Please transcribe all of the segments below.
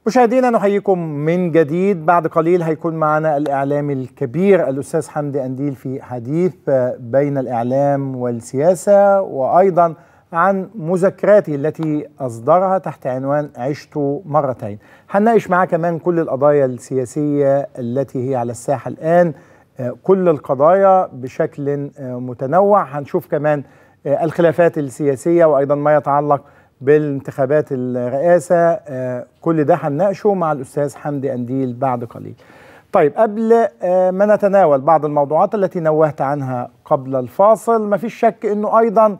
مشاهدينا نحييكم من جديد بعد قليل هيكون معنا الإعلامي الكبير الأستاذ حمدي أنديل في حديث بين الإعلام والسياسة وأيضا عن مذكراته التي أصدرها تحت عنوان عشت مرتين هنناقش معاه كمان كل القضايا السياسية التي هي على الساحة الآن كل القضايا بشكل متنوع هنشوف كمان الخلافات السياسية وأيضا ما يتعلق بالانتخابات الرئاسة كل ده هنناقشه مع الأستاذ حمدي أنديل بعد قليل طيب قبل ما نتناول بعض الموضوعات التي نوهت عنها قبل الفاصل ما فيش شك أنه أيضا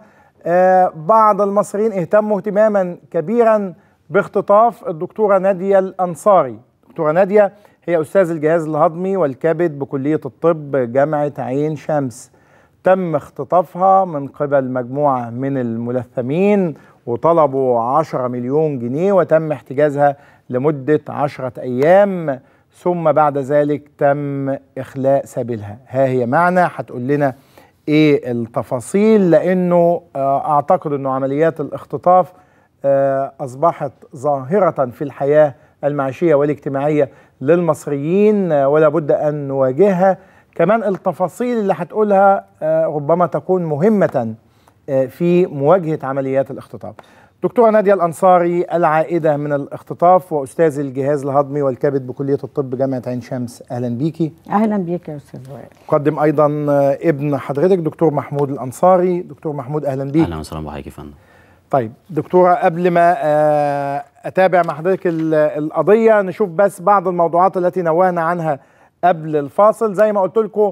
بعض المصريين اهتموا اهتماما كبيرا باختطاف الدكتورة نادية الأنصاري دكتورة نادية هي أستاذ الجهاز الهضمي والكبد بكلية الطب جامعة عين شمس تم اختطافها من قبل مجموعة من الملثمين وطلبوا 10 مليون جنيه وتم احتجازها لمدة عشرة أيام ثم بعد ذلك تم إخلاء سبيلها ها هي معنا هتقول لنا إيه التفاصيل لأنه أعتقد أنه عمليات الاختطاف أصبحت ظاهرة في الحياة المعيشية والاجتماعية للمصريين ولا بد أن نواجهها كمان التفاصيل اللي هتقولها ربما تكون مهمة في مواجهة عمليات الاختطاف دكتورة نادية الأنصاري العائدة من الاختطاف وأستاذ الجهاز الهضمي والكبد بكلية الطب جامعة عين شمس أهلا بيكي أهلا بيك يا أستاذ وائل قدم أيضا ابن حضرتك دكتور محمود الأنصاري دكتور محمود أهلا بيك أهلا وسهلا بحضرتك يا فندم طيب دكتورة قبل ما أتابع مع حضرتك القضية نشوف بس بعض الموضوعات التي نوهنا عنها قبل الفاصل زي ما قلت لكم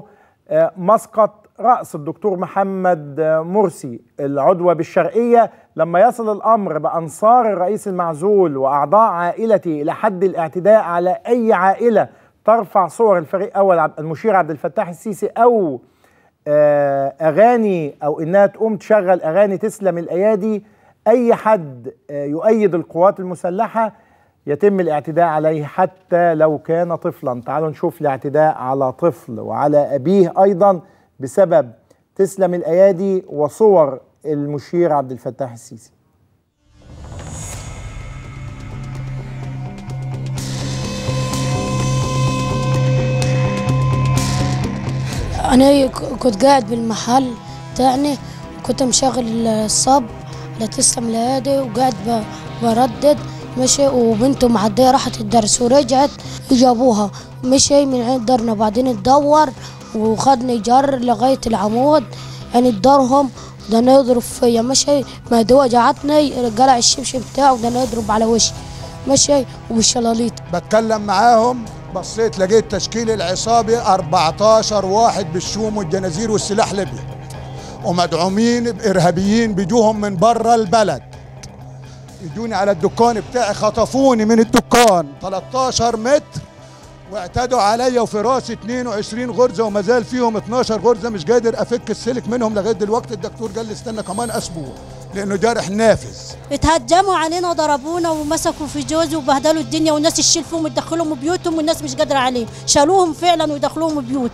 مسقط رأس الدكتور محمد مرسي العضوة بالشرقية لما يصل الأمر بأنصار الرئيس المعزول وأعضاء عائلته إلى حد الاعتداء على أي عائلة ترفع صور الفريق أول المشير عبد الفتاح السيسي أو أغاني أو إنها تقوم تشغل أغاني تسلم الأيادي أي حد يؤيد القوات المسلحة يتم الاعتداء عليه حتى لو كان طفلا تعالوا نشوف الاعتداء على طفل وعلى أبيه أيضا بسبب تسلم الايادي وصور المشير عبد الفتاح السيسي انا كنت قاعد بالمحل بتاعنا كنت مشغل الصب لتسلم الايادي وقاعد بردد مشي وبنته معديه راحت الدرس ورجعت جابوها مشي من عند دارنا بعدين تدور وخدني جر لغايه العمود يعني ادارهم ده يضرب فيا مشي ما دي وجعتني قلع الشبشب بتاعه ده يضرب على وشي مشي وبالشلاليط بتكلم معاهم بصيت لقيت تشكيل العصابة 14 واحد بالشوم والجنازير والسلاح الابيض ومدعومين بارهابيين بيجوهم من برا البلد يجوني على الدكان بتاعي خطفوني من الدكان 13 متر واعتدوا عليا وفي راسي 22 غرزه وما زال فيهم 12 غرزه مش قادر افك السلك منهم لغايه دلوقتي الدكتور قال لي استنى كمان اسبوع لانه جارح نافذ اتهجموا علينا وضربونا ومسكوا في جوزي وبهدلوا الدنيا والناس تشيل فيهم وتدخلهم بيوتهم والناس مش قادره عليهم شالوهم فعلا ويدخلوهم بيوت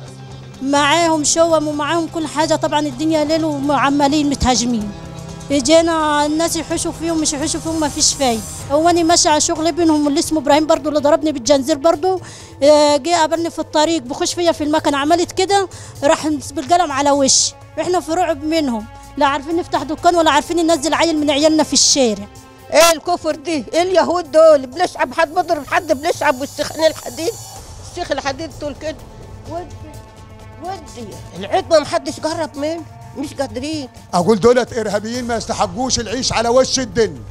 معاهم شوم ومعاهم كل حاجه طبعا الدنيا ليل وعمالين متهاجمين يجينا الناس يحشوا فيهم مش يحشوا فيهم ما فيش فايده هو انا ماشي على شغل ابنهم اللي اسمه ابراهيم برضو اللي ضربني بالجنزير برضو جه قابلني في الطريق بخش فيا في المكان عملت كده راح بالقلم على وشي احنا في رعب منهم لا عارفين نفتح دكان ولا عارفين ننزل عيل من عيالنا في الشارع ايه الكفر دي ايه اليهود دول بنشعب حد بضرب حد بنشعب والسخن الحديد السيخ الحديد طول كده ودي ودي العيد ما محدش قرب منه مش قادرين اقول دولت ارهابيين ما يستحقوش العيش على وش الدنيا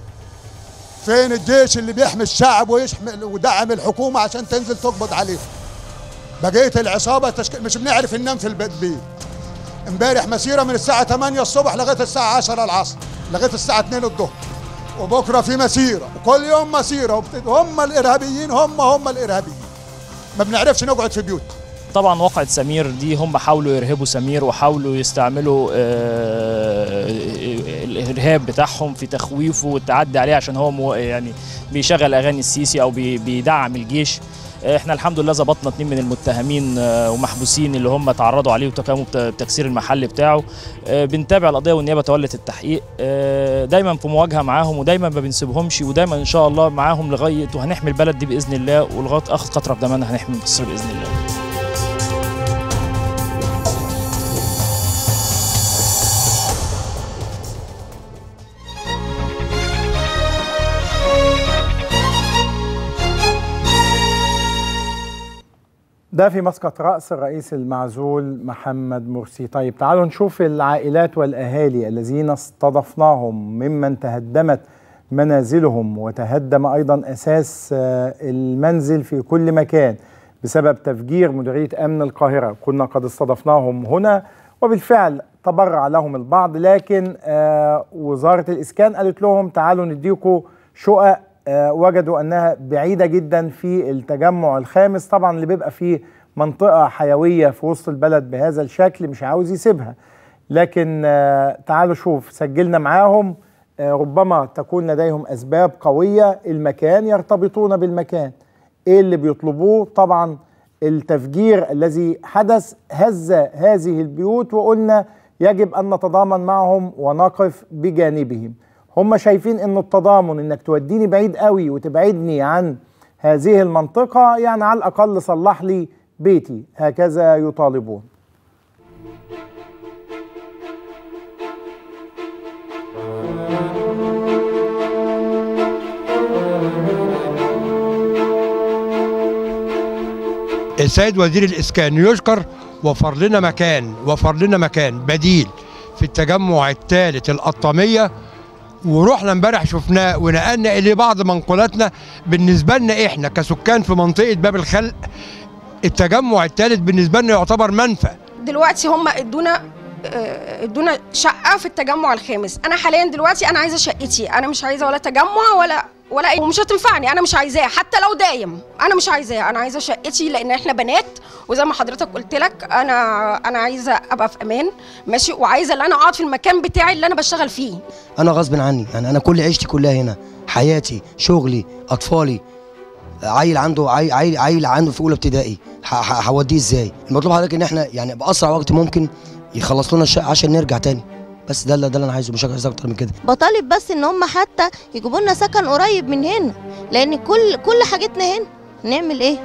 فين الجيش اللي بيحمي الشعب ويحمي ودعم الحكومه عشان تنزل تقبض عليهم بقيه العصابه تشكيل مش بنعرف ننام في البيت بيه امبارح مسيره من الساعه 8 الصبح لغايه الساعه 10 العصر لغايه الساعه 2 الظهر وبكره في مسيره وكل يوم مسيره هم الارهابيين هم هم الارهابيين ما بنعرفش نقعد في بيوت طبعا واقعة سمير دي هم حاولوا يرهبوا سمير وحاولوا يستعملوا الارهاب بتاعهم في تخويفه والتعدي عليه عشان هو يعني بيشغل اغاني السيسي او بيدعم الجيش آه، احنا الحمد لله ظبطنا اتنين من المتهمين آه، ومحبوسين اللي هم تعرضوا عليه وتقاموا بت- بتكسير المحل بتاعه آه، بنتابع القضيه والنيابه تولت التحقيق آه، دايما في مواجهه معاهم ودايما ما بنسيبهمش ودايما ان شاء الله معاهم لغايه وهنحمي البلد دي باذن الله ولغايه اخر قطره في دمنا هنحمي مصر باذن الله ده في مسقط رأس الرئيس المعزول محمد مرسي طيب تعالوا نشوف العائلات والأهالي الذين استضفناهم ممن تهدمت منازلهم وتهدم أيضا أساس آه، المنزل في كل مكان بسبب تفجير مديرية أمن القاهرة كنا قد استضفناهم هنا وبالفعل تبرع لهم البعض لكن آه، وزارة الإسكان قالت لهم تعالوا نديكم شقق آه، وجدوا انها بعيده جدا في التجمع الخامس طبعا اللي بيبقى فيه منطقه حيويه في وسط البلد بهذا الشكل مش عاوز يسيبها لكن آه، تعالوا شوف سجلنا معاهم آه، ربما تكون لديهم اسباب قويه المكان يرتبطون بالمكان ايه اللي بيطلبوه طبعا التفجير الذي حدث هز هذه البيوت وقلنا يجب ان نتضامن معهم ونقف بجانبهم هم شايفين ان التضامن انك توديني بعيد قوي وتبعدني عن هذه المنطقة يعني على الاقل صلح لي بيتي هكذا يطالبون السيد وزير الاسكان يشكر وفر لنا مكان وفر لنا مكان بديل في التجمع الثالث القطاميه ورحنا امبارح شفناه ونقلنا اليه بعض منقولاتنا بالنسبه لنا احنا كسكان في منطقه باب الخلق التجمع الثالث بالنسبه لنا يعتبر منفى دلوقتي هم ادونا آه، ادونا شقه في التجمع الخامس انا حاليا دلوقتي انا عايزه شقتي انا مش عايزه ولا تجمع ولا ولا اي ومش هتنفعني انا مش عايزاه حتى لو دايم انا مش عايزاه انا عايزه شقتي لان احنا بنات وزي ما حضرتك قلت لك انا انا عايزه ابقى في امان ماشي وعايزه ان انا اقعد في المكان بتاعي اللي انا بشتغل فيه انا غصب عني يعني انا كل عيشتي كلها هنا حياتي شغلي اطفالي عيل عنده عيل عيل, عيل عنده في اولى ابتدائي ه- ه- هوديه ازاي المطلوب حضرتك ان احنا يعني باسرع وقت ممكن يخلص لنا الشقه عشان نرجع تاني بس ده اللي ده اللي انا عايزه مش عايز اكتر من كده بطالب بس ان هم حتى يجيبوا لنا سكن قريب من هنا لان كل كل حاجتنا هنا نعمل ايه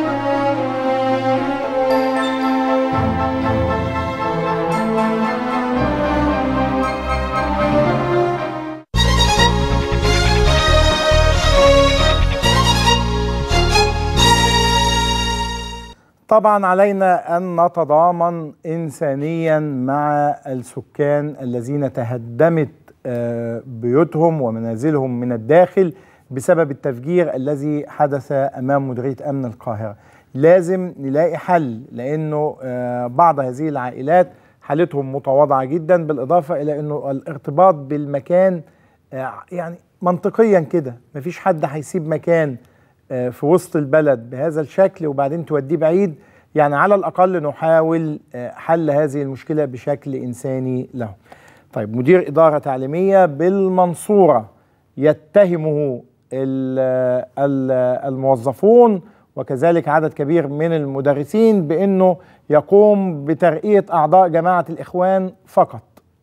طبعا علينا ان نتضامن انسانيا مع السكان الذين تهدمت آه، بيوتهم ومنازلهم من الداخل بسبب التفجير الذي حدث امام مديريه امن القاهره. لازم نلاقي حل لانه آه، بعض هذه العائلات حالتهم متواضعه جدا بالاضافه الى انه الارتباط بالمكان آه، يعني منطقيا كده مفيش حد هيسيب مكان آه، في وسط البلد بهذا الشكل وبعدين توديه بعيد يعني على الأقل نحاول آه، حل هذه المشكلة بشكل إنساني له طيب مدير إدارة تعليمية بالمنصورة يتهمه ال- ال- الموظفون وكذلك عدد كبير من المدرسين بأنه يقوم بترقية أعضاء جماعة الإخوان فقط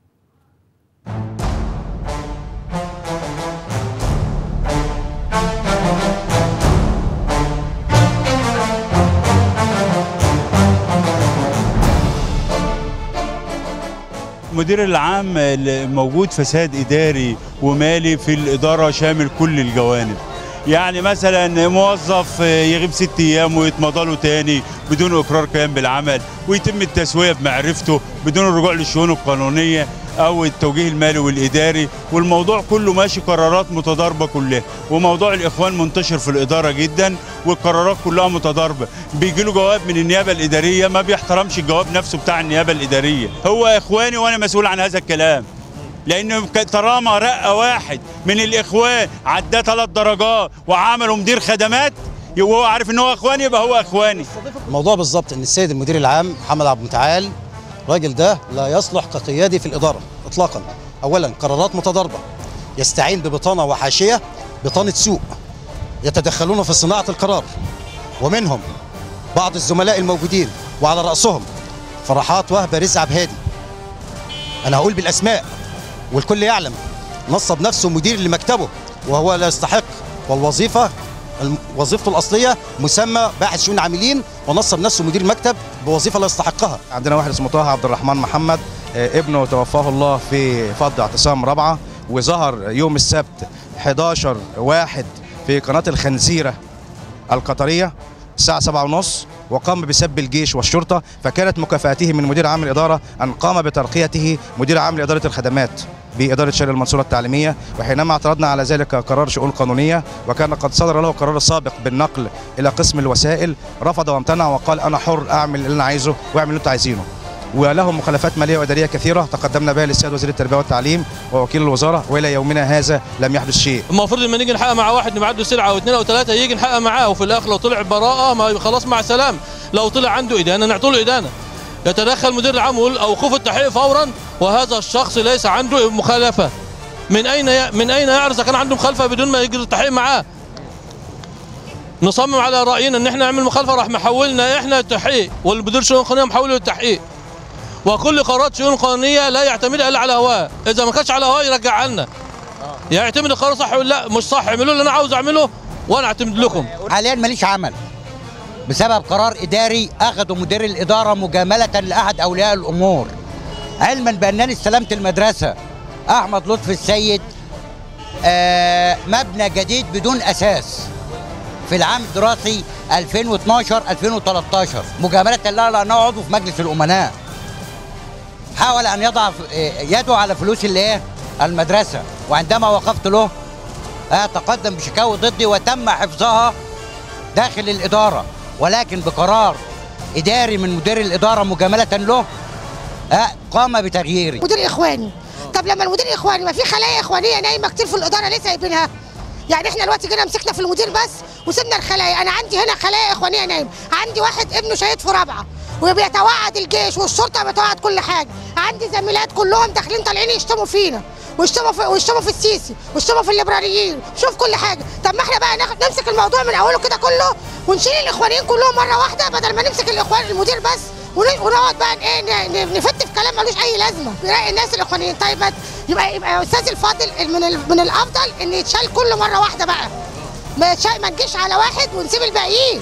المدير العام موجود فساد اداري ومالي في الاداره شامل كل الجوانب يعني مثلا موظف يغيب ست ايام ويتمضى له تاني بدون اقرار قيام بالعمل ويتم التسويه بمعرفته بدون الرجوع للشؤون القانونيه او التوجيه المالي والاداري والموضوع كله ماشي قرارات متضاربه كلها وموضوع الاخوان منتشر في الاداره جدا والقرارات كلها متضاربه بيجي له جواب من النيابه الاداريه ما بيحترمش الجواب نفسه بتاع النيابه الاداريه هو اخواني وانا مسؤول عن هذا الكلام لانه ك- طالما رقه واحد من الاخوان عداه ثلاث درجات وعمله مدير خدمات وهو عارف ان هو اخواني يبقى هو اخواني الموضوع بالظبط ان السيد المدير العام محمد عبد المتعال الراجل ده لا يصلح كقيادي في الاداره اطلاقا اولا قرارات متضاربه يستعين ببطانه وحاشيه بطانه سوء يتدخلون في صناعه القرار ومنهم بعض الزملاء الموجودين وعلى رأسهم فرحات وهبة رزق عبد هادي أنا هقول بالأسماء والكل يعلم نصب نفسه مدير لمكتبه وهو لا يستحق والوظيفة الم- وظيفته الأصلية مسمى باحث شؤون عاملين ونصب نفسه مدير مكتب بوظيفة لا يستحقها عندنا واحد اسمه طه عبد الرحمن محمد آه، ابنه توفاه الله في فض اعتصام رابعه وظهر يوم السبت 11 واحد في قناه الخنزيره القطريه الساعه 7 ونص وقام بسب الجيش والشرطه فكانت مكافاته من مدير عام الاداره ان قام بترقيته مدير عام لاداره الخدمات بإدارة شارع المنصورة التعليمية وحينما اعترضنا على ذلك قرار شؤون قانونية وكان قد صدر له قرار سابق بالنقل إلى قسم الوسائل رفض وامتنع وقال أنا حر أعمل اللي أنا عايزه وأعمل اللي أنتوا عايزينه وله مخالفات ماليه واداريه كثيره تقدمنا بها للسيد وزير التربيه والتعليم ووكيل الوزاره والى يومنا هذا لم يحدث شيء المفروض لما نيجي نحقق مع واحد نبعت له سلعه او اثنين او ثلاثه يجي نحقق معاه وفي الاخر لو طلع براءه ما خلاص مع السلام لو طلع عنده ادانه نعطوا له ادانه يتدخل مدير العام ويقول اوقفوا التحقيق فورا وهذا الشخص ليس عنده مخالفه من اين ي... من اين يعرف اذا كان عنده مخالفه بدون ما يجري التحقيق معاه نصمم على راينا ان احنا نعمل مخالفه راح محولنا احنا التحقيق والمدير شؤون قانونيه محوله للتحقيق وكل قرارات شؤون قانونيه لا يعتمدها الا على هواه اذا ما كانش على هواه يرجعها لنا يعتمد القرار صح ولا لا مش صح اعملوا اللي انا عاوز اعمله وانا اعتمد لكم حاليا ماليش عمل بسبب قرار اداري اخذه مدير الاداره مجامله لاحد اولياء الامور علما بانني استلمت المدرسه احمد لطفي السيد آه مبنى جديد بدون اساس في العام الدراسي 2012 2013 مجامله لا لانه عضو في مجلس الامناء حاول ان يضع ف- آه، يده على فلوس الايه المدرسه وعندما وقفت له آه تقدم بشكاوى ضدي وتم حفظها داخل الإدارة ولكن بقرار إداري من مدير الإدارة مجاملة له آه قام بتغييري مدير اخواني طب لما المدير اخواني ما في خلايا اخوانيه نايمه كتير في الاداره ليه سايبينها يعني احنا دلوقتي جينا مسكنا في المدير بس وسيبنا الخلايا انا عندي هنا خلايا اخوانيه نايمه عندي واحد ابنه شهيد في رابعه وبيتوعد الجيش والشرطه بتوعد كل حاجه عندي زميلات كلهم داخلين طالعين يشتموا فينا ويشتموا في ويشتموا في السيسي ويشتموا في الليبراليين شوف كل حاجه طب ما احنا بقى ناخد نمسك الموضوع من اوله كده كله ونشيل الاخوانيين كلهم مره واحده بدل ما نمسك الاخوان المدير بس ون- ونقعد بقى ايه ن- ن- نفت في كلام ملوش اي لازمه يلاقي الناس الاخوانيين طيب ما- يبقى يبقى يا استاذ الفاضل من ال- من الافضل ان يتشال كله مره واحده بقى ما يتشال- ما تجيش على واحد ونسيب الباقيين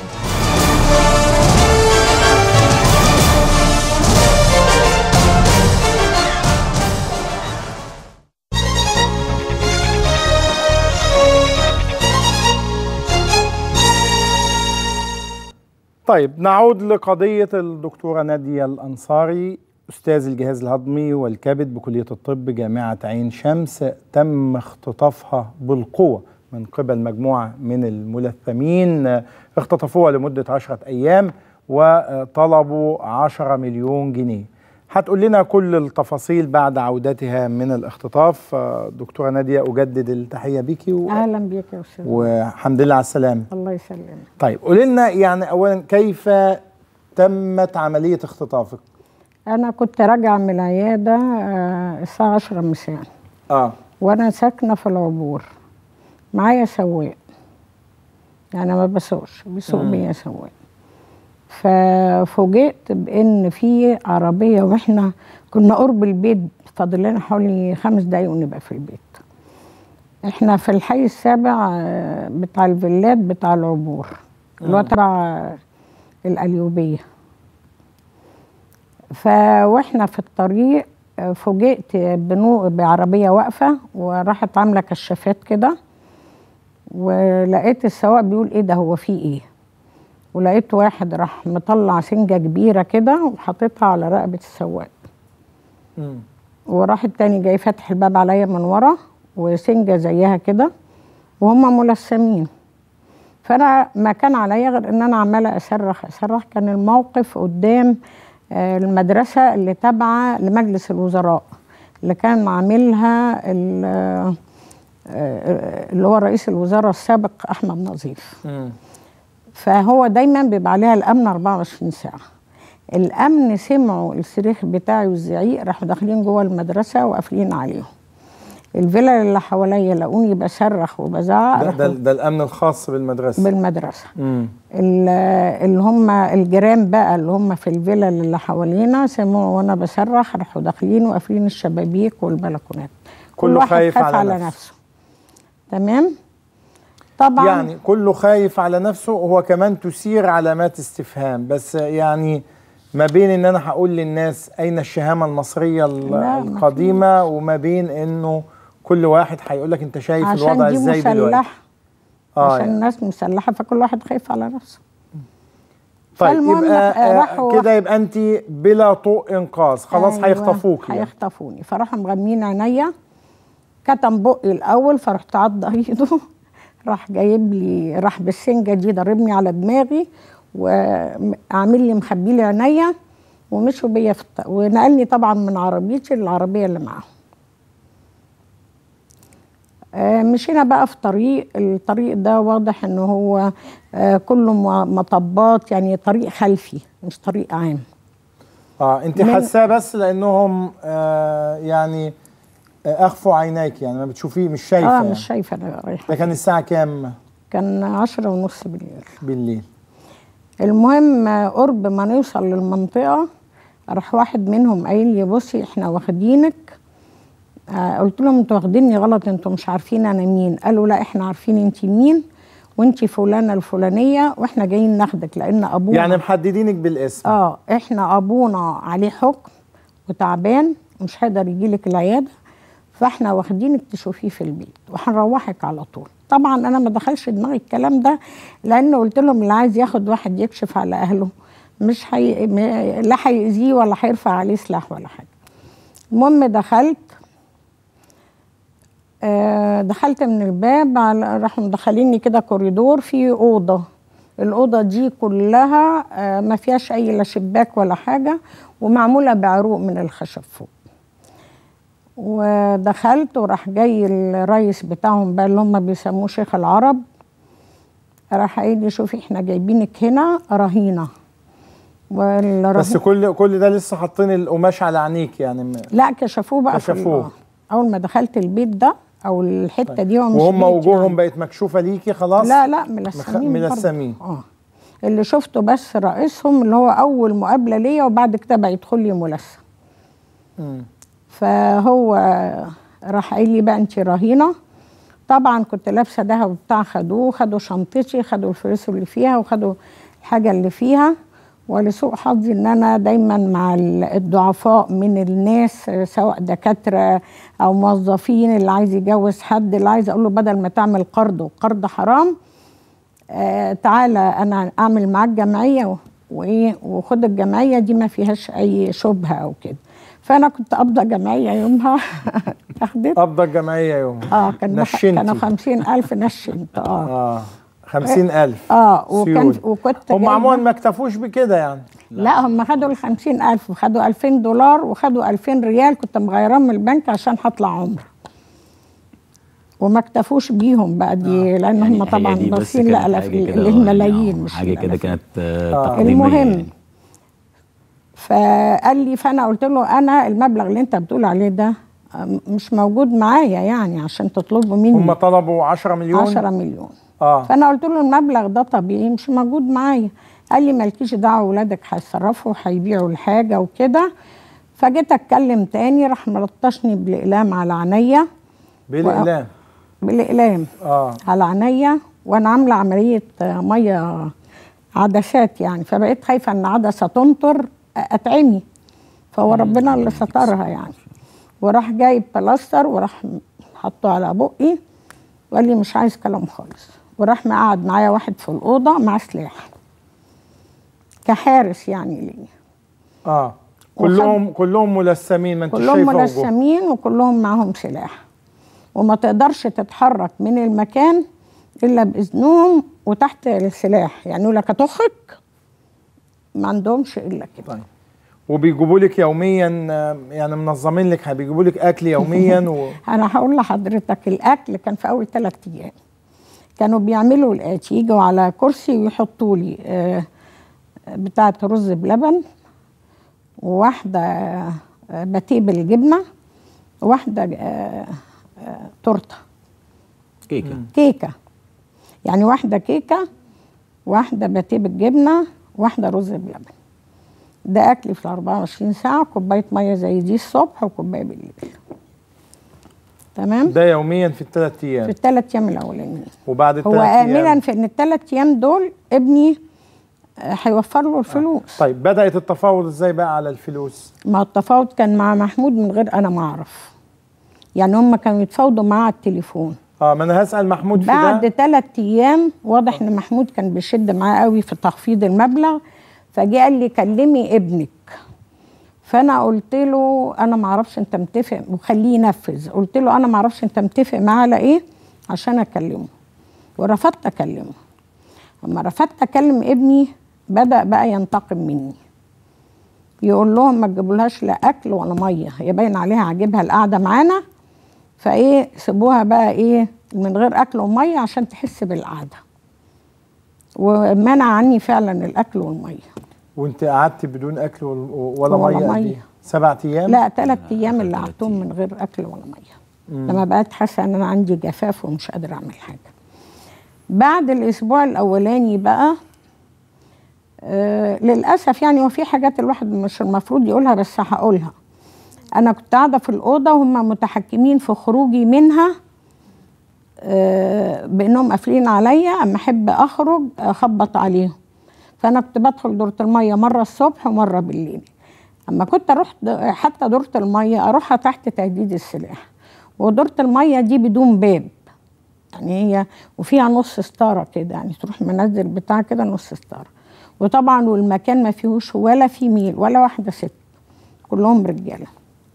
طيب نعود لقضية الدكتورة نادية الأنصاري أستاذ الجهاز الهضمي والكبد بكلية الطب جامعة عين شمس تم اختطافها بالقوة من قبل مجموعة من الملثمين اختطفوها لمدة عشرة أيام وطلبوا عشرة مليون جنيه هتقول لنا كل التفاصيل بعد عودتها من الاختطاف آه، دكتورة نادية أجدد التحية بيكي و... اهلا بيك يا استاذ والحمد لله على السلامة الله يسلمك طيب قولي لنا يعني اولا كيف تمت عمليه اختطافك؟ انا كنت راجعه من العياده آه، الساعه 10 مساء اه وانا ساكنه في العبور معايا سواق يعني ما بسوقش بيسوق مم. بيا سواق ففوجئت بان في عربيه واحنا كنا قرب البيت فاضل لنا حوالي خمس دقايق ونبقى في البيت احنا في الحي السابع آه، بتاع الفيلات بتاع العبور اللي هو مم. تبع القليوبيه فواحنا في الطريق آه، فوجئت بنو بعربيه واقفه وراحت عامله كشافات كده ولقيت السواق بيقول ايه ده هو في ايه ولقيت واحد راح مطلع سنجه كبيره كده وحاططها على رقبه السواق وراح التاني جاي فاتح الباب عليا من ورا وسنجه زيها كده وهم ملثمين فانا ما كان عليا غير ان انا عماله اصرخ اصرخ كان الموقف قدام آه، المدرسه اللي تابعه لمجلس الوزراء اللي كان عاملها ال- آه، آه، اللي هو رئيس الوزراء السابق احمد نظيف فهو دايما بيبقى عليها الامن 24 ساعه الامن سمعوا الصريخ بتاعي والزعيق راحوا داخلين جوه المدرسه وقافلين عليهم الفيلا اللي حواليا لقوني بصرخ وبزعق ده, ده, راحوا ده الامن الخاص بالمدرسه بالمدرسه مم. ال- اللي هم الجيران بقى اللي هم في الفيلا اللي حوالينا سمعوا وانا بصرخ راحوا داخلين وقافلين الشبابيك والبلكونات كل كله واحد خايف خاف على على نفسه. نفسه تمام طبعا يعني كله خايف على نفسه وهو كمان تثير علامات استفهام بس يعني ما بين ان انا هقول للناس اين الشهامه المصريه ال- لا، ما القديمه وما بين انه كل واحد هيقول لك انت شايف عشان الوضع دي ازاي دلوقتي مسلحه اه عشان يعني. الناس مسلحه فكل واحد خايف على نفسه طيب فالمهم يبقى آه، آه، راحوا كده يبقى انت بلا طوق انقاذ خلاص أيوة، هيخطفوك يعني. هيخطفوني فراحوا مغمين عينيا كتم بقي الاول فرحت عض ايده راح جايب لي راح بالسنجه دي ضربني على دماغي وعامل لي مخبي لي عينيا ومشوا بيا في الط- ونقلني طبعا من عربيتي للعربيه اللي معاهم آه، مشينا بقى في طريق الطريق ده واضح ان هو آه، كله م- مطبات يعني طريق خلفي مش طريق عام اه انت من- حاساه بس لانهم آه يعني آه، اخفوا عينيك يعني ما بتشوفيه مش شايفه اه يعني. مش شايفه انا رايحه ده كان الساعه كام كان عشرة ونص بالليل بالليل المهم آه، قرب ما نوصل للمنطقة راح واحد منهم قايل لي بصي احنا واخدينك آه قلت لهم انتوا واخديني غلط انتوا مش عارفين انا مين قالوا لا احنا عارفين انت مين وانت فلانة الفلانية واحنا جايين ناخدك لان ابونا يعني محددينك بالاسم اه احنا ابونا عليه حكم وتعبان مش هيقدر يجيلك العياده فاحنا واخدينك تشوفيه في البيت وهنروحك على طول طبعا انا ما دخلش دماغي الكلام ده لان قلت لهم اللي عايز ياخد واحد يكشف على اهله مش حي... م- لا هيأذيه ولا هيرفع عليه سلاح ولا حاجه المهم دخلت آه، دخلت من الباب على راحوا مدخليني كده كوريدور في اوضه الاوضه دي كلها آه، ما فيهاش اي لا شباك ولا حاجه ومعموله بعروق من الخشب فوق ودخلت وراح جاي الرئيس بتاعهم بقى اللي هم بيسموه شيخ العرب راح قايل لي شوفي احنا جايبينك هنا رهينه والرهينة بس كل كل ده لسه حاطين القماش على عينيك يعني م- لا كشفوه بقى في كشفوه. ال- اول ما دخلت البيت ده او الحته دي هو مش وهم بيت وجوههم يعني. بقت مكشوفه ليكي خلاص لا لا مخ- ملسمين برضه. ملسمين اه اللي شفته بس رئيسهم اللي هو اول مقابله ليا وبعد كده بقى يدخل لي ملثم مم. فهو راح قايل لي بقى انت رهينه طبعا كنت لابسه دهب بتاع خدوه خدوا شنطتي خدوا الفلوس اللي فيها وخدوا الحاجه اللي فيها ولسوء حظي ان انا دايما مع ال- الضعفاء من الناس آه، سواء دكاتره او موظفين اللي عايز يجوز حد اللي عايز اقول له بدل ما تعمل قرض وقرض حرام آه تعالى انا اعمل معاك جمعيه و- وايه وخد الجمعيه دي ما فيهاش اي شبهه او كده فانا كنت قابضه جمعيه يومها اخدت قبضة الجمعية يوم اه كان نشنتي. كانوا خمسين ألف نشنت اه اه خمسين ألف اه وكان سيول. وكنت هم جايبة- عموما ما اكتفوش بكده يعني لا هم خدوا ال 50000 وخدوا 2000 دولار وخدوا 2000 ريال كنت مغيران من البنك عشان هطلع عمره وما اكتفوش بيهم بقى دي لان هم هي طبعا دي بس باصين كانت لا حاجة كده، للملايين آه، مش حاجه كده كانت آه، آه. تقديميه المهم يعني. فقال لي فانا قلت له انا المبلغ اللي انت بتقول عليه ده آه، مش موجود معايا يعني عشان تطلبه مني هم طلبوا 10 مليون 10 مليون اه فانا قلت له المبلغ ده طبيعي مش موجود معايا قال لي مالكيش دعوه ولادك هيتصرفوا هيبيعوا الحاجه وكده فجيت اتكلم تاني راح ملطشني بالاقلام على عينيا بالاقلام بالاقلام اه على عينيا وانا عامله عمليه آه، ميه عدسات يعني فبقيت خايفه ان عدسه تنطر اتعمي فهو ربنا اللي سترها يعني وراح جايب بلاستر وراح حطه على بقي وقال لي مش عايز كلام خالص وراح مقعد معايا واحد في الاوضه مع سلاح كحارس يعني لي اه كلهم كلهم ملثمين ما انت كلهم شايفه وجوه ملثمين وكلهم معاهم سلاح وما تقدرش تتحرك من المكان الا باذنهم وتحت السلاح يعني يقول لك هتخك ما عندهمش الا كده طيب. وبيجيبوا لك يوميا آه، يعني منظمين لك بيجيبوا لك اكل يوميا و... انا هقول لحضرتك الاكل كان في اول ثلاث ايام كانوا بيعملوا الاتي يجوا على كرسي ويحطوا لي آه، بتاعه رز بلبن وواحده آه، باتيه بالجبنه وواحده آه، آه، تورته كيكه كيكه يعني واحده كيكه واحده باتيه بالجبنه واحده رز بلبن ده اكلي في ال 24 ساعه كوبايه ميه زي دي الصبح وكوبايه بالليل تمام ده يوميا في الثلاث في ايام الثلاث ايام الاولانيين وبعد هو الثلاث امنا ايام في ان الثلاث ايام دول ابني آه، هيوفر له الفلوس طيب بدات التفاوض ازاي بقى على الفلوس ما التفاوض كان مع محمود من غير انا ما اعرف يعني هم كانوا يتفاوضوا معاه على التليفون اه ما انا هسال محمود في بعد ده ثلاث ايام واضح ان محمود كان بيشد معاه قوي في تخفيض المبلغ فجه قال لي كلمي ابنك فانا قلت له انا ما اعرفش انت متفق وخليه ينفذ قلت له انا ما اعرفش انت متفق معاه على ايه عشان اكلمه ورفضت اكلمه لما رفضت اكلم ابني بدا بقى ينتقم مني يقول لهم ما تجيبولهاش لا اكل ولا ميه هي باين عليها عاجبها القعده معانا فايه سيبوها بقى ايه من غير اكل وميه عشان تحس بالقعده ومنع عني فعلا الاكل والميه وانت قعدت بدون اكل ولا, ولا ولا ميه قد مية. إيه؟ سبع ايام لا ثلاث ايام اللي قعدتهم من غير اكل ولا ميه مم. لما بقيت حاسه ان انا عندي جفاف ومش قادره اعمل حاجه بعد الاسبوع الاولاني بقى آه للاسف يعني وفي حاجات الواحد مش المفروض يقولها بس هقولها انا كنت قاعده في الاوضه وهم متحكمين في خروجي منها آه بانهم قافلين عليا اما احب اخرج اخبط عليهم فانا كنت بدخل دوره الميه مره الصبح ومره بالليل اما كنت اروح د- حتى دوره الميه اروحها تحت تهديد السلاح ودوره الميه دي بدون باب يعني هي وفيها نص ستاره كده يعني تروح منزل بتاع كده نص ستاره وطبعا والمكان ما فيهوش ولا فيميل ولا واحده ست كلهم رجاله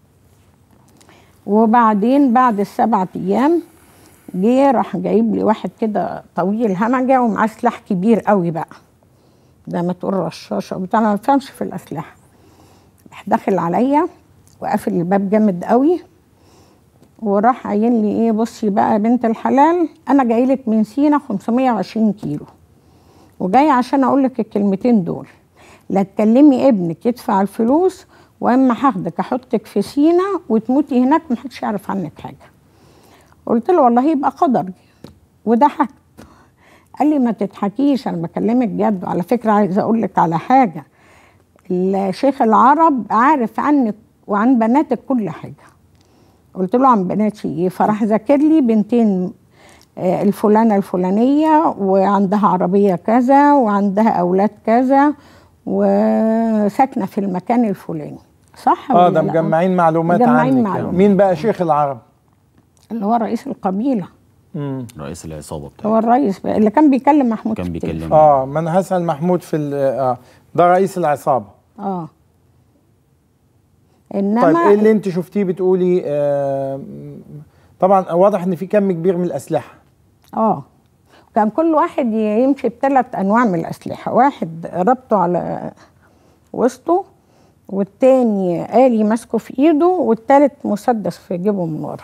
وبعدين بعد السبع ايام جه راح جايب لي واحد كده طويل همجه ومعاه سلاح كبير قوي بقى ده ما تقول رشاشه وبتاع أنا ما بفهمش في الاسلحه راح داخل عليا وقافل الباب جامد قوي وراح قايل لي ايه بصي بقى يا بنت الحلال انا جاي لك من سينا 520 كيلو وجاي عشان اقول لك الكلمتين دول لا تكلمي ابنك يدفع الفلوس واما هاخدك احطك في سينا وتموتي هناك محدش يعرف عنك حاجه قلت له والله يبقى قدر وضحكت قال لي ما تضحكيش انا بكلمك جد وعلى فكره عايزه اقول لك على حاجه الشيخ العرب عارف عنك وعن بناتك كل حاجه قلت له عن بناتي ايه فراح ذاكر لي بنتين آه، الفلانه الفلانيه وعندها عربيه كذا وعندها اولاد كذا وساكنه في المكان الفلاني صح اه ولا ده لا؟ مجمعين معلومات مجمعين عنك يعني. معلومات. مين بقى شيخ العرب اللي هو رئيس القبيله مم. رئيس العصابه بتاعته هو الرئيس بقى اللي كان بيكلم محمود كان في التليفون. بيكلم اه ما انا هسال محمود في ال- اه ده رئيس العصابه اه طيب انما ايه اللي انت شفتيه بتقولي آه طبعا واضح ان في كم كبير من الاسلحه اه كان كل واحد يمشي بثلاث انواع من الاسلحه واحد ربطه على وسطه والتاني آلي ماسكه في ايده والتالت مسدس في جيبه من ورا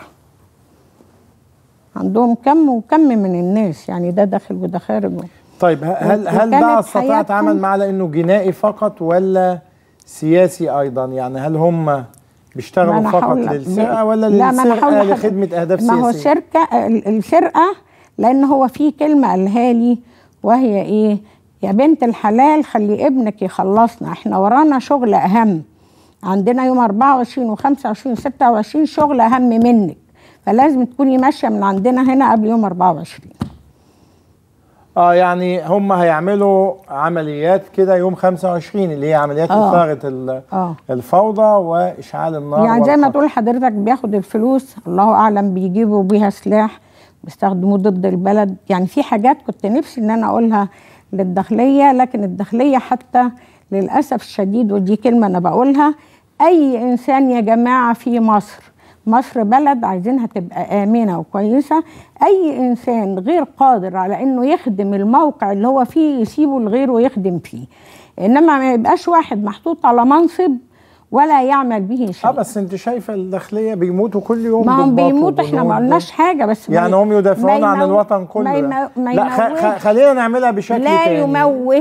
عندهم كم وكم من الناس يعني ده داخل وده خارج طيب ه- هل هل وكانت بقى استطاع حياتهم- تعمل معاه على انه جنائي فقط ولا سياسي ايضا يعني هل هم ما بيشتغلوا أنا فقط هقول لك. للسرقه ولا لا، ما أنا للسرقه هقول لك. لخدمه اهداف ما هو سياسيه الشركه ال- السرقه لان هو في كلمه قالها لي وهي ايه يا بنت الحلال خلي ابنك يخلصنا احنا ورانا شغل اهم عندنا يوم 24 و25 و26 شغل اهم منك فلازم تكوني ماشيه من عندنا هنا قبل يوم 24 اه يعني هم هيعملوا عمليات كده يوم 25 اللي هي عمليات آه. اثاره ال- اه الفوضى واشعال النار يعني زي ما والقتل. تقول حضرتك بياخد الفلوس الله اعلم بيجيبوا بيها سلاح بيستخدموه ضد البلد يعني في حاجات كنت نفسي ان انا اقولها للداخليه لكن الداخليه حتى للاسف الشديد ودي كلمه انا بقولها اي انسان يا جماعه في مصر مصر بلد عايزينها تبقى امنه وكويسه اي انسان غير قادر على انه يخدم الموقع اللي هو فيه يسيبه لغيره يخدم فيه انما ما يبقاش واحد محطوط على منصب ولا يعمل به شيء اه بس انت شايفه الداخليه بيموتوا كل يوم ما هم ضباط بيموتوا احنا ما وجنود. قلناش حاجه بس ما يعني ي- هم يدافعون ما عن يمو- الوطن كله ما, يمو... ما لا خ... خ... يموهش. خلينا نعملها بشكل لا تاني يموه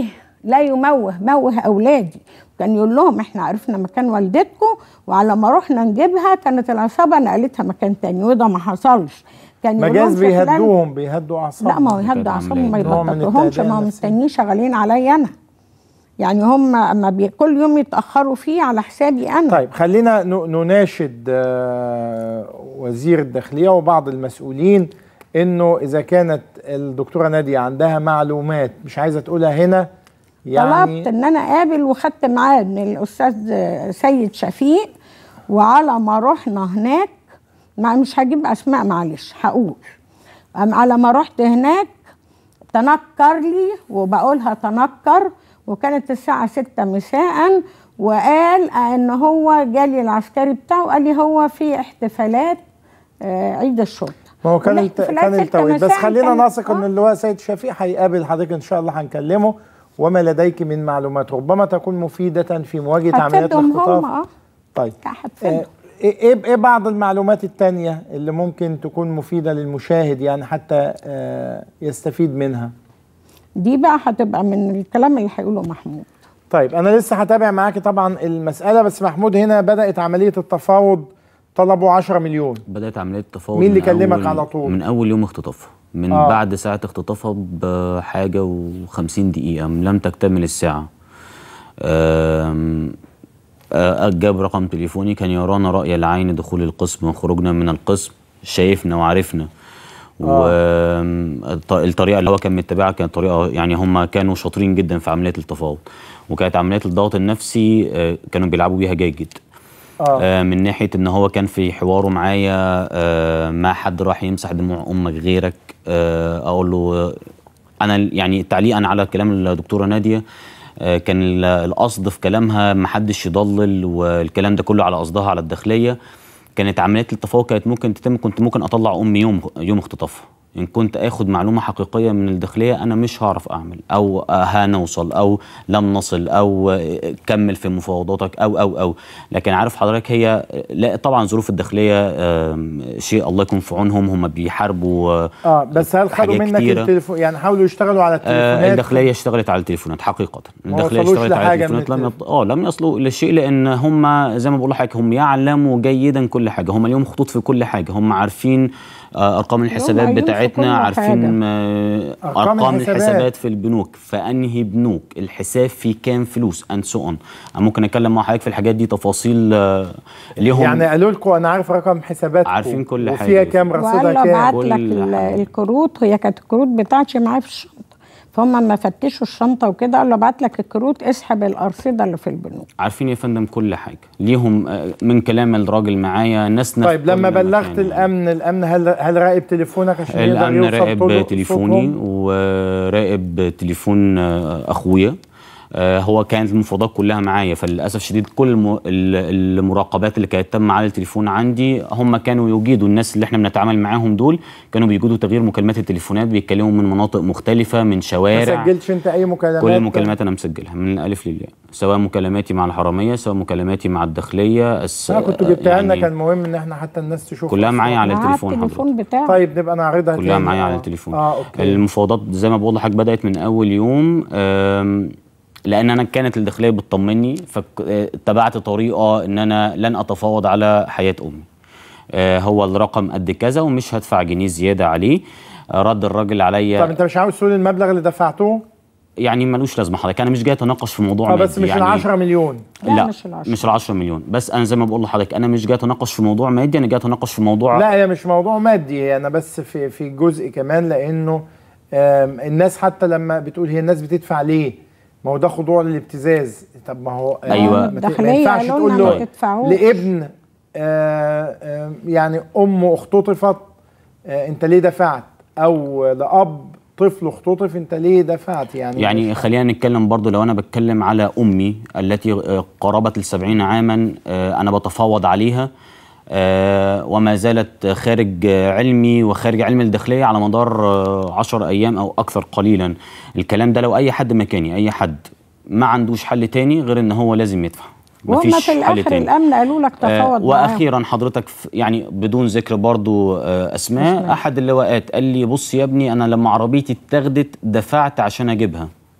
لا يموه موه اولادي كان يقول لهم احنا عرفنا مكان والدتكم وعلى ما رحنا نجيبها كانت العصابه نقلتها مكان تاني وده ما حصلش كان يقول لهم مجاز في خلال- بيهدوهم بيهدوا اعصابهم لا ما هو يهدوا اعصابهم ما نوع من يبططوهمش التهدئة ما هم النفسية. مستنيين شغالين عليا انا يعني هم اما بي كل يوم يتاخروا فيه على حسابي انا طيب خلينا ن- نناشد آه، وزير الداخليه وبعض المسؤولين انه اذا كانت الدكتوره ناديه عندها معلومات مش عايزه تقولها هنا يعني طلبت ان انا اقابل وخدت ميعاد من الاستاذ سيد شفيق وعلى ما رحنا هناك ما مش هجيب اسماء معلش هقول أم على ما رحت هناك تنكر لي وبقولها تنكر وكانت الساعة ستة مساء وقال ان هو جالي العسكري بتاعه قال لي هو في احتفالات آه، عيد الشرطة ما هو كان الت... والاحتفالات كان ستة التوقيت بس مساء خلينا كانت- نثق ان اللواء سيد شفيق هيقابل حضرتك ان شاء الله هنكلمه وما لديك من معلومات ربما تكون مفيده في مواجهه عمليات هتفيدهم هم الاختطاف اه طيب هتفيدهم. آه، ايه ايه إيه بعض المعلومات التانية اللي ممكن تكون مفيده للمشاهد يعني حتى آه، يستفيد منها دي بقى هتبقى من الكلام اللي هيقوله محمود طيب انا لسه هتابع معاكي طبعا المساله بس محمود هنا بدات عمليه التفاوض طلبوا 10 مليون بدات عمليه التفاوض مين اللي من كلمك أول- على طول؟ من اول يوم اختطافها من آه. آه. بعد ساعه اختطافها بحاجه و50 دقيقه لم تكتمل الساعه آم، آه، جاب رقم تليفوني كان يرانا رأي العين دخول القسم وخروجنا من القسم شايفنا وعرفنا والطريقه اللي هو كان متبعها كانت طريقه يعني هم كانوا شاطرين جدا في عمليه التفاوض وكانت عمليه الضغط النفسي آه، كانوا بيلعبوا بيها جيد جدا آه. آه، من ناحيه ان هو كان في حواره معايا آه، ما حد راح يمسح دموع امك غيرك آه، اقول له آه، انا يعني تعليقا على كلام الدكتوره ناديه آه، كان ال- القصد في كلامها ما حدش يضلل والكلام ده كله على قصدها على الداخليه كانت عمليه التفاوض كانت ممكن تتم كنت ممكن اطلع امي يوم يوم اختطافها ان كنت اخد معلومه حقيقيه من الداخليه انا مش هعرف اعمل او هنوصل او لم نصل او كمل في مفاوضاتك او او او لكن عارف حضرتك هي لا طبعا ظروف الداخليه آم، شيء الله يكون في عونهم هم بيحاربوا اه بس هل خدوا حاجات منك كتيرة. التليفون يعني حاولوا يشتغلوا على آه التليفونات الداخليه اشتغلت على التليفونات حقيقه ما الداخليه وصلوش اشتغلت على لحاجة من التليفونات لم يط... اه لم يصلوا الى شيء لان هم زي ما بقول لحضرتك هم يعلموا جيدا كل حاجه هم اليوم خطوط في كل حاجه هم عارفين آه ارقام الحسابات عيون في كل بتاعتنا عارفين آه أرقام ارقام الحسابات. الحسابات في البنوك فانهي بنوك الحساب فيه كام فلوس اند سو اون ممكن اتكلم مع حضرتك في الحاجات دي تفاصيل آه ليهم يعني قالوا لكم انا عارف رقم حساباتكم عارفين كل حاجة. وفيها كام رصيدها وقال له كام ابعت لك ال- الكروت هي كانت الكروت بتاعتي معايا في الشنطه فهم لما فتشوا الشنطه وكده قال له ابعت لك الكروت اسحب الارصده اللي في البنوك عارفين يا فندم كل حاجه ليهم آه، من كلام الراجل معايا ناس ناس طيب لما بلغت الامن الامن هل هل راقب تليفونك عشان يقدر الامن يوصل راقب طول- تليفوني صوتهم؟ وراقب تليفون آه، اخويا آه، هو كانت المفاوضات كلها معايا فللاسف شديد كل الم- ال- المراقبات اللي كانت تم على التليفون عندي هم كانوا يجيدوا الناس اللي احنا بنتعامل معاهم دول كانوا بيجيدوا تغيير مكالمات التليفونات بيتكلموا من مناطق مختلفه من ما شوارع سجلتش انت اي مكالمات كل المكالمات انا مسجلها من الالف للياء سواء مكالماتي مع الحراميه سواء مكالماتي مع الداخليه الس... انا كنت جبتها لنا يعني كان مهم ان احنا حتى الناس تشوف كلها معايا على التليفون التليفون بتاعه طيب نبقى نعرضها كلها تاني. معايا آه. على التليفون اه اوكي المفاوضات زي ما بقول لحضرتك بدات من اول يوم آم، لان انا كانت الداخليه بتطمني فاتبعت طريقه ان انا لن اتفاوض على حياه امي آه، هو الرقم قد كذا ومش هدفع جنيه زياده عليه آه، رد الراجل عليا طب انت مش عاوز تقول المبلغ اللي دفعتوه يعني ملوش لازمه حضرتك انا مش جاي اتناقش في موضوع اه بس مادي مش ال يعني 10 مليون لا, مش ال 10 مليون بس انا زي ما بقول لحضرتك انا مش جاي اتناقش في موضوع مادي انا جاي اتناقش في موضوع لا هي مش موضوع مادي هي انا بس في في جزء كمان لانه آم، الناس حتى لما بتقول هي الناس بتدفع ليه؟ ما هو ده خضوع للابتزاز طب ما هو آه، أيوة. ما ت- ما الداخلية ينفعش قالوا تقول لنا له ما تدفعوش. لابن آه، آه، يعني امه اختطفت آه، انت ليه دفعت او لاب طفل اختطف انت ليه دفعت يعني يعني خلينا نتكلم برضو لو انا بتكلم على امي التي آه، قرابه السبعين عاما آه، انا بتفاوض عليها آه، وما زالت خارج آه، علمي وخارج علم الداخليه على مدار آه، عشر ايام او اكثر قليلا الكلام ده لو اي حد مكاني اي حد ما عندوش حل تاني غير ان هو لازم يدفع وهم مفيش في حل الاخر تاني. الامن قالوا لك آه، تفاوض معاهم. واخيرا حضرتك ف- يعني بدون ذكر برضو آه، اسماء اسماء. احد اللواءات قال لي بص يا ابني انا لما عربيتي اتاخدت دفعت عشان اجيبها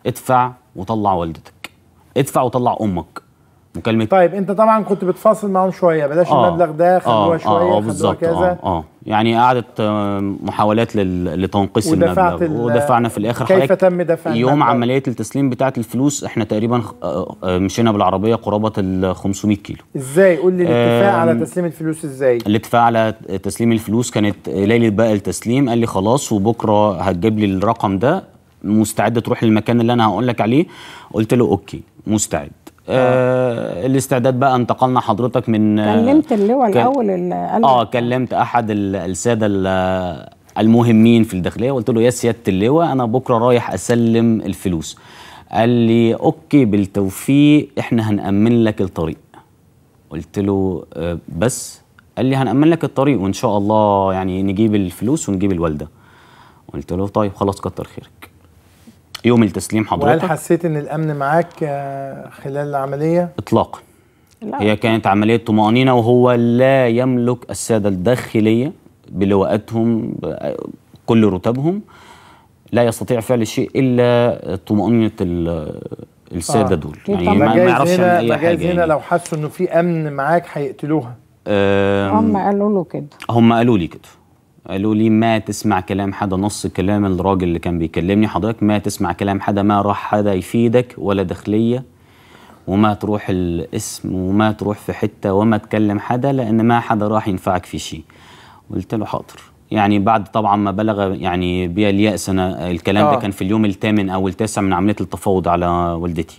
ادفع وطلع والدتك ادفع وطلع امك مكالمه طيب انت طبعا كنت بتفاصل معاهم شويه بلاش آه. المبلغ ده خلوها اه شويه اه, آه خلوها بالظبط كذا اه اه يعني قعدت آه، محاولات لل- لتنقيص ودفعت المبلغ ال- ودفعنا في الاخر كيف حضرتك تم دفع يوم المبلغ؟ عمليه التسليم بتاعه الفلوس احنا تقريبا آه، آه، مشينا بالعربيه قرابه ال 500 كيلو ازاي قول لي الاتفاق على آم، تسليم الفلوس ازاي الاتفاق على تسليم الفلوس كانت ليله بقى التسليم قال لي خلاص وبكره هتجيب لي الرقم ده مستعد تروح للمكان اللي انا هقول لك عليه قلت له اوكي مستعد آه الاستعداد بقى انتقلنا حضرتك من كلمت اللواء كان- الاول اللي قال اه كلمت احد ال- الساده ال- المهمين في الداخليه قلت له يا سياده اللواء انا بكره رايح اسلم الفلوس قال لي اوكي بالتوفيق احنا هنأمن لك الطريق قلت له آه، بس قال لي هنأمن لك الطريق وان شاء الله يعني نجيب الفلوس ونجيب الوالده قلت له طيب خلاص كتر خيرك يوم التسليم وهل حضرتك حسيت ان الامن معاك آه، خلال العمليه اطلاقا لا. هي كانت عمليه طمانينه وهو لا يملك الساده الداخليه بلواءاتهم كل رتبهم لا يستطيع فعل شيء الا طمانينه ال- الساده آه. دول يعني يعني ما, ما جايز يعرفش يعمل هنا اي ما جايز حاجه هنا يعني. لو حسوا انه في امن معاك هيقتلوها آم، هم قالوا له كده هم قالوا لي كده قالوا لي ما تسمع كلام حدا نص كلام الراجل اللي كان بيكلمني حضرتك ما تسمع كلام حدا ما راح حدا يفيدك ولا داخليه وما تروح الاسم وما تروح في حته وما تكلم حدا لان ما حدا راح ينفعك في شيء قلت له حاضر يعني بعد طبعا ما بلغ يعني بي اليأس انا الكلام ده آه. كان في اليوم الثامن او التاسع من عمليه التفاوض على والدتي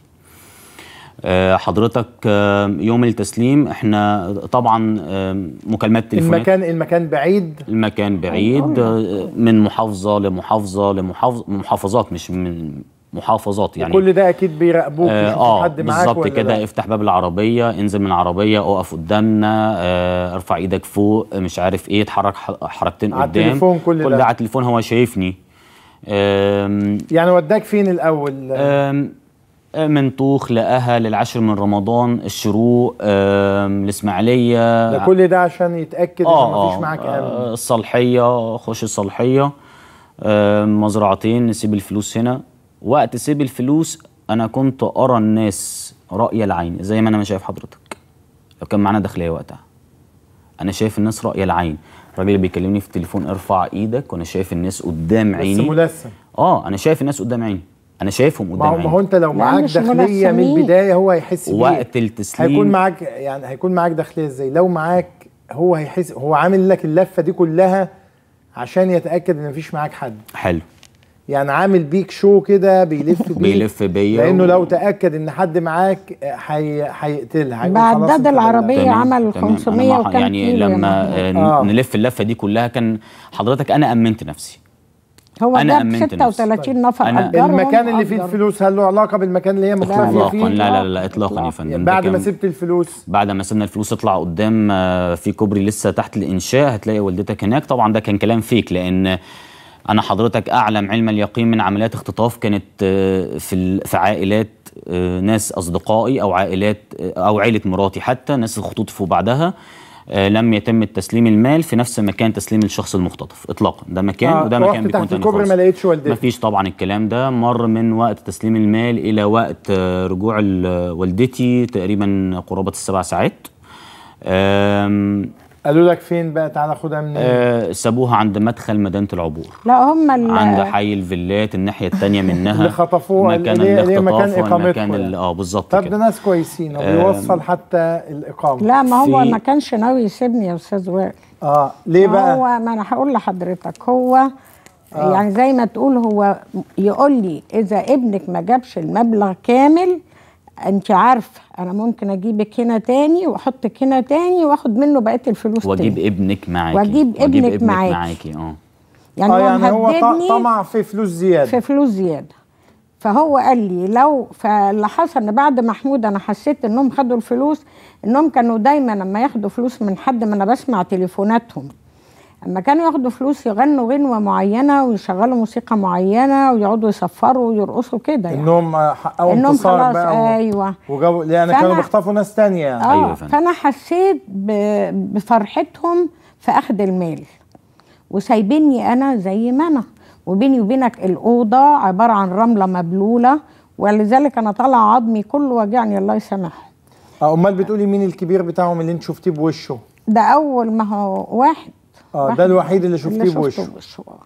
آه، حضرتك آه، يوم التسليم احنا طبعا آه، مكالمات تليفونات المكان المكان بعيد المكان بعيد آه، من محافظه لمحافظه لمحافظه محافظات مش من محافظات يعني كل ده اكيد بيراقبوك اه, يشوفوا آه حد معاك بالظبط ولا كده لا. افتح باب العربيه انزل من العربيه اقف قدامنا آه ارفع ايدك فوق مش عارف ايه اتحرك ح- حركتين على قدام التليفون كل كل ده. ده على التليفون هو شايفني آم يعني وداك فين الاول آم من طوخ لقاها للعشر من رمضان الشروق آم الاسماعيليه ده كل ده عشان يتاكد ان مفيش معاك امن آه الصالحيه خش الصالحيه آه مزرعتين نسيب الفلوس هنا وقت سيب الفلوس انا كنت ارى الناس راي العين زي ما انا ما شايف حضرتك لو كان معانا داخليه وقتها انا شايف الناس راي العين الراجل اللي بيكلمني في التليفون ارفع ايدك وانا شايف الناس قدام بس عيني ملثم اه انا شايف الناس قدام عيني انا شايفهم ما قدام هو عيني ما هو انت لو معاك داخليه من البدايه هو هيحس بيه وقت التسليم هيكون معاك يعني هيكون معاك داخليه ازاي لو معاك هو هيحس هو عامل لك اللفه دي كلها عشان يتاكد ان مفيش معاك حد حلو يعني عامل بيك شو كده بيلف بيك بيلف بيا لانه و- لو تاكد ان حد معاك هي- هيقتلها هيقول بعد خلاص ده انت العربية بلغت. عمل تمام. 500 أنا مع- وكام يعني كيلو يا لما محمود. آه. آه. نلف اللفه دي كلها كان حضرتك انا امنت نفسي هو أنا جاب أمنت نفسي. 36 نفر أنا- أجرهم المكان اللي فيه أجر. الفلوس هل له علاقه بالمكان اللي هي مختفيه اطلاقا فيه لا لا لا اطلاقا يا فندم ده بعد ما كان- سبت الفلوس بعد ما سيبنا الفلوس اطلع قدام آه، في كوبري لسه تحت الانشاء هتلاقي والدتك هناك طبعا ده كان كلام فيك لان انا حضرتك اعلم علم اليقين من عمليات اختطاف كانت آه، في ال- في عائلات آه، ناس اصدقائي او عائلات آه، او عائله مراتي حتى ناس اختطفوا بعدها آه، لم يتم تسليم المال في نفس مكان تسليم الشخص المختطف اطلاقا ده مكان آه، وده رحت مكان بيكون تحت تاني الكوبري خالص. ما لقيتش والدتك. مفيش طبعا الكلام ده مر من وقت تسليم المال الى وقت آه، رجوع ال- والدتي تقريبا قرابه السبع ساعات آم، قالوا لك فين بقى تعالى خدها منين آه، سابوها عند مدخل مدينه العبور لا هم ال- عند حي الفيلات الناحيه الثانيه منها اللي خطفوه مكان اللي- اللي هي مكان الاختطاف إقامتكم والمكان يعني. ال- اه بالظبط طب كده ده ناس كويسين آم، وبيوصل حتى الاقامه لا ما هو في- ما كانش ناوي يسيبني يا استاذ وائل اه ليه ما بقى هو ما انا هقول لحضرتك هو آه. آه. يعني زي ما تقول هو يقول لي اذا ابنك ما جابش المبلغ كامل انت عارفه انا ممكن اجيبك هنا تاني واحطك هنا تاني واخد منه بقيه الفلوس واجيب تاني ابنك معاكي وأجيب ابنك معاكي. معاكي اه يعني اه هو يعني هو ط- مهددني طمع في فلوس زياده في فلوس زياده فهو قال لي لو فاللي حصل ان بعد محمود انا حسيت انهم خدوا الفلوس انهم كانوا دايما لما ياخدوا فلوس من حد ما انا بسمع تليفوناتهم اما كانوا ياخدوا فلوس يغنوا غنوه معينه ويشغلوا موسيقى معينه ويقعدوا يصفروا ويرقصوا كده يعني انهم آه، حققوا انهم انتصار خلاص بقى و- ايوه وجابوا لان فأنا- كانوا بيخطفوا ناس تانية يعني اه فانا حسيت ب- بفرحتهم في اخذ المال وسايبيني انا زي ما انا وبيني وبينك الاوضه عباره عن رمله مبلوله ولذلك انا طالعه عظمي كله واجعني الله يسامحه اه امال بتقولي مين الكبير بتاعهم اللي انت شفتيه بوشه ده اول ما هو واحد اه واحد ده الوحيد اللي شفتيه شفته بوشه بوشه آه.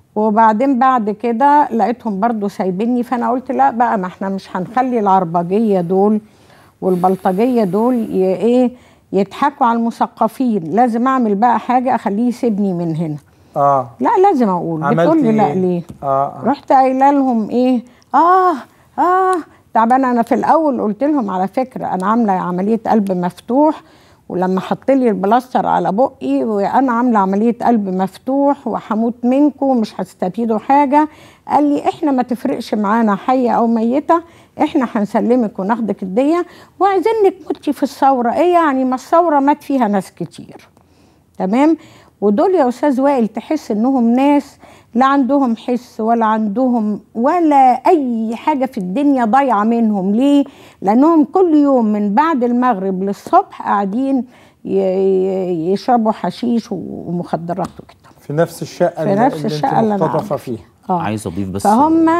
وبعدين بعد كده لقيتهم برضو سايبيني فانا قلت لا بقى ما احنا مش هنخلي العربجيه دول والبلطجيه دول ي- ايه يضحكوا على المثقفين لازم اعمل بقى حاجه اخليه يسيبني من هنا اه لا لازم اقول عملتي بتقول لي لا إيه؟ ليه اه, آه. رحت قايله لهم ايه اه اه تعبانه انا في الاول قلت لهم على فكره انا عامله عمليه قلب مفتوح ولما حط لي البلاستر على بقي وانا عامله عمليه قلب مفتوح وهموت منكم ومش هتستفيدوا حاجه قال لي احنا ما تفرقش معانا حيه او ميته احنا هنسلمك وناخدك الديه وعايزينك موتي في الثوره ايه يعني ما الثوره مات فيها ناس كتير تمام ودول يا استاذ وائل تحس انهم ناس لا عندهم حس ولا عندهم ولا اي حاجه في الدنيا ضايعه منهم ليه لانهم كل يوم من بعد المغرب للصبح قاعدين ي- ي- يشربوا حشيش ومخدرات وكده في نفس الشقه في اللي, نفس اللي الشقة اللي انت أنا مختطفه قاعدة فيها اه عايز اضيف بس فهم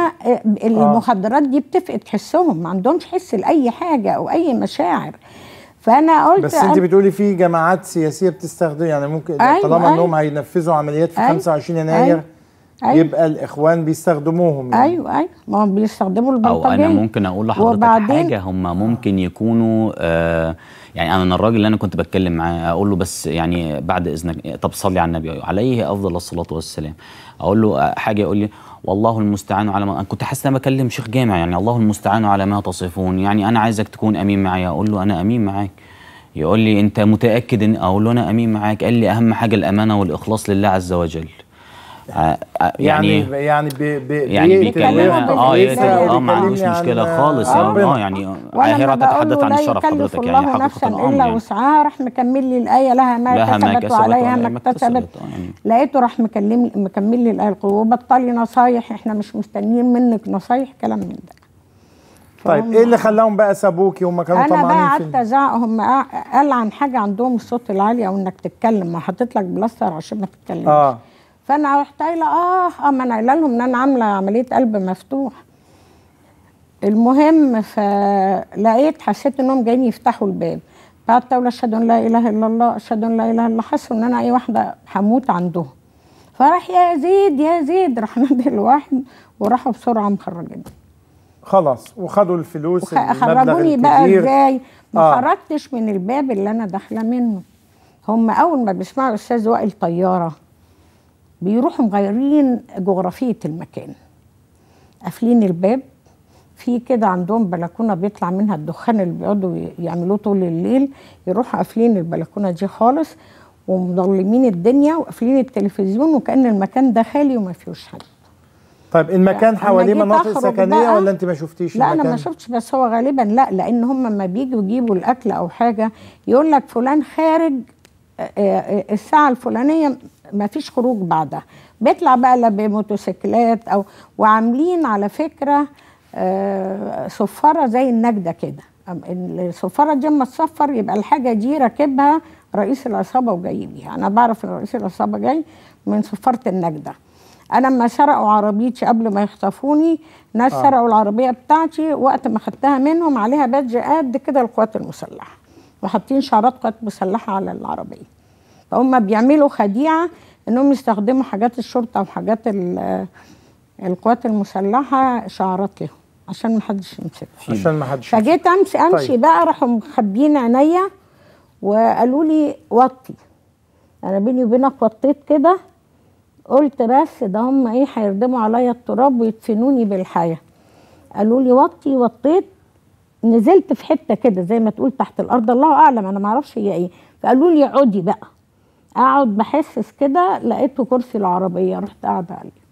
المخدرات دي بتفقد حسهم ما عندهمش حس لاي حاجه او اي مشاعر فانا قلت بس انت أنا- بتقولي في جماعات سياسيه بتستخدم يعني ممكن أيوة، طالما أيوة. انهم هينفذوا عمليات في أيوة، 25 يناير أيوة، أيوة. يبقى الاخوان بيستخدموهم يعني. ايوه ايوه ما هم بيستخدموا او البلطجيه انا ممكن اقول لحضرتك وبعدين- حاجه هم ممكن يكونوا آه يعني انا الراجل اللي انا كنت بتكلم معاه اقول له بس يعني بعد اذنك طب صلي على النبي عليه افضل الصلاه والسلام اقول له آه، حاجه يقول لي والله المستعان على ما انا كنت حاسس ان انا بكلم شيخ جامع يعني الله المستعان على ما تصفون يعني انا عايزك تكون امين معايا اقول له انا امين معاك يقول لي انت متاكد ان اقول له انا امين معاك قال لي اهم حاجه الامانه والاخلاص لله عز وجل آه، آه، يعني يعني يعني بي بي يعني بيقتل بيكلمها اه ويقتل يقتل ويكلمني اه ما عندوش عن مشكله خالص يعني ربنا. اه يعني وانا هي ما بقول تتحدث له عن لا الشرف يكلف حضرتك يعني الله حقيقه نفسا الامر الا يعني وسعها راح مكمل لي الايه لها ما لها ما كسبت كسبت وعليها وعليها ما ما اكتسبت اكتسبت، آه، يعني. لقيته راح مكلم مكمل لي الايه وبطلي نصايح احنا مش مستنيين منك نصايح كلام من ده طيب ايه اللي خلاهم بقى سابوكي هم كانوا انا بقى طمعانين قعدت في ازعق هم قا- قال عن حاجه عندهم الصوت العالي او انك تتكلم ما حاطط لك بلاستر عشان ما تتكلمش اه فانا رحت قايله اه اه ما انا قايله لهم ان انا عامله عمليه قلب مفتوح المهم فلقيت حسيت انهم جايين يفتحوا الباب بعد اقول اشهد ان لا اله الا الله اشهد ان لا اله الا الله حسوا ان انا اي واحده هموت عندهم فراح يا زيد يا زيد راح نادي الواحد وراحوا بسرعه مخرجين خلاص وخدوا الفلوس المبلغ خرجوني بقى الكبير. ازاي ما آه. خرجتش من الباب اللي انا داخله منه هم اول ما بيسمعوا استاذ وائل طياره بيروحوا مغيرين جغرافيه المكان قافلين الباب في كده عندهم بلكونه بيطلع منها الدخان اللي بيقعدوا ي- يعملوه طول الليل يروحوا قافلين البلكونه دي خالص ومضلمين الدنيا وقافلين التلفزيون وكان المكان ده خالي وما فيهوش حد طيب المكان أما حواليه جيت مناطق أخرج سكنيه بقى- ولا انت ما شفتيش لا انا المكان؟ ما شفتش بس هو غالبا لا لان هم لما بيجوا يجيبوا الاكل او حاجه يقول لك فلان خارج آه، آه، الساعه الفلانيه ما فيش خروج بعدها بيطلع بقى لا بموتوسيكلات او وعاملين على فكره آه، صفاره زي النجده كده أم- الصفاره دي اما تصفر يبقى الحاجه دي راكبها رئيس العصابه وجاي بيها انا بعرف ان رئيس العصابه جاي من صفاره النجده انا لما سرقوا عربيتي قبل ما يخطفوني ناس آه. آه. سرقوا العربيه بتاعتي وقت ما خدتها منهم عليها بادج قد كده القوات المسلحه وحاطين شعارات قوات مسلحه على العربيه فهم بيعملوا خديعه انهم يستخدموا حاجات الشرطه وحاجات ال- القوات المسلحه شعارات لهم عشان ما حدش يمسكها عشان ما حدش فجيت امشي امشي طيب. بقى راحوا مخبيين عينيا وقالوا لي وطي انا بيني وبينك وطيت كده قلت بس ده هم ايه هيردموا عليا التراب ويدفنوني بالحياه قالوا لي وطي وطيت نزلت في حته كده زي ما تقول تحت الارض الله اعلم انا ما اعرفش هي ايه فقالوا لي اقعدي بقى اقعد بحسس كده لقيته كرسي العربيه رحت قاعده عليه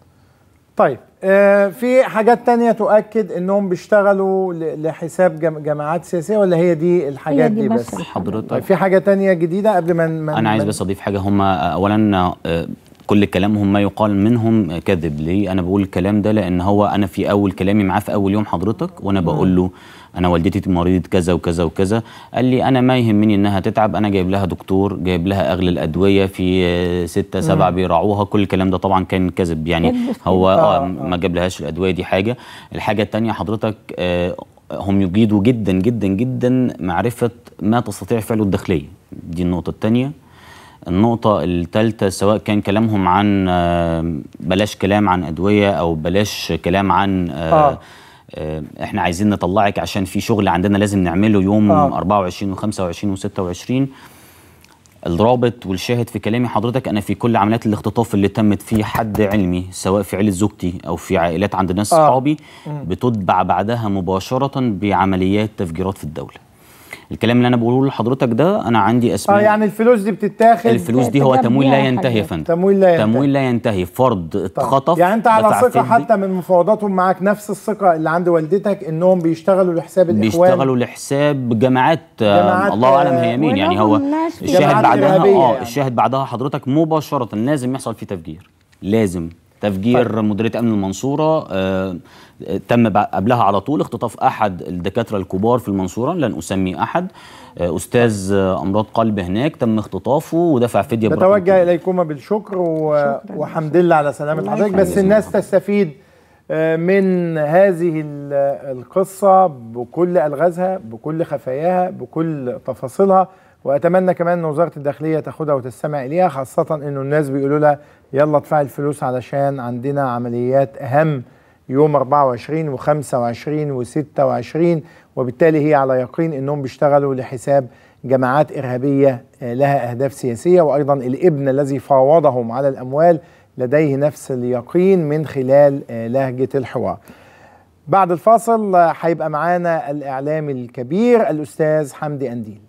طيب آه في حاجات تانية تؤكد انهم بيشتغلوا ل- لحساب جم- جماعات سياسية ولا هي دي الحاجات دي دي, بس بس, حضرتك طيب في حاجة تانية جديدة قبل ما ما- انا عايز ما- بس اضيف حاجه هم اولا آه، كل كلامهم ما يقال منهم كذب ليه انا بقول الكلام ده لان هو انا في اول كلامي معاه في اول يوم حضرتك وانا بقول له انا والدتي مريضه كذا وكذا وكذا قال لي انا ما يهمني انها تتعب انا جايب لها دكتور جايب لها اغلى الادويه في آه، ستة سبعة مم. بيراعوها كل الكلام ده طبعا كان كذب يعني كذب. هو آه، اه آه. ما جابلهاش الادويه دي حاجه الحاجه التانية حضرتك آه هم يجيدوا جدا جدا جدا معرفه ما تستطيع فعله الداخليه دي النقطه التانية النقطة الثالثة سواء كان كلامهم عن آه، بلاش كلام عن أدوية أو بلاش كلام عن آه آه. آه احنا عايزين نطلعك عشان في شغل عندنا لازم نعمله يوم آه. آه. 24 و25 و26 الرابط والشاهد في كلامي حضرتك انا في كل عمليات الاختطاف اللي تمت في حد علمي سواء في عيله زوجتي او في عائلات عند ناس آه. صحابي مم. بتتبع بعدها مباشره بعمليات تفجيرات في الدوله الكلام اللي انا بقوله لحضرتك ده انا عندي اسماء اه يعني الفلوس دي بتتاخد الفلوس دي هو تمويل لا ينتهي يا فندم تمويل لا ينتهي تمويل لا ينتهي فرد اتخطف يعني انت على دفع ثقه فدية. حتى من مفاوضاتهم معاك نفس الثقه اللي عند والدتك انهم بيشتغلوا لحساب الاخوان بيشتغلوا لحساب جماعات, جماعات، آه الله اعلم آه، هي مين يعني هو ولهم ناس في الشاهد جماعات بعدها إرهابية اه يعني. الشاهد بعدها حضرتك مباشره لازم يحصل فيه تفجير لازم تفجير طيب. مديريه امن المنصوره آه تم بع- قبلها على طول اختطاف احد الدكاتره الكبار في المنصوره لن اسمي احد آه استاذ آه، امراض قلب هناك تم اختطافه ودفع فديه برقم نتوجه اليكما بالشكر و... وحمد لله على سلامه الله حضرتك يخليك. بس الناس تستفيد آه، من هذه ال- القصه بكل الغازها بكل خفاياها بكل تفاصيلها واتمنى كمان ان وزاره الداخليه تاخدها وتستمع اليها خاصه انه الناس بيقولوا لها يلا ادفعي الفلوس علشان عندنا عمليات اهم يوم 24 و25 و26 وبالتالي هي على يقين انهم بيشتغلوا لحساب جماعات ارهابيه آه، لها اهداف سياسيه وايضا الابن الذي فاوضهم على الاموال لديه نفس اليقين من خلال آه، لهجه الحوار. بعد الفاصل آه، هيبقى معانا الاعلامي الكبير الاستاذ حمدي انديل.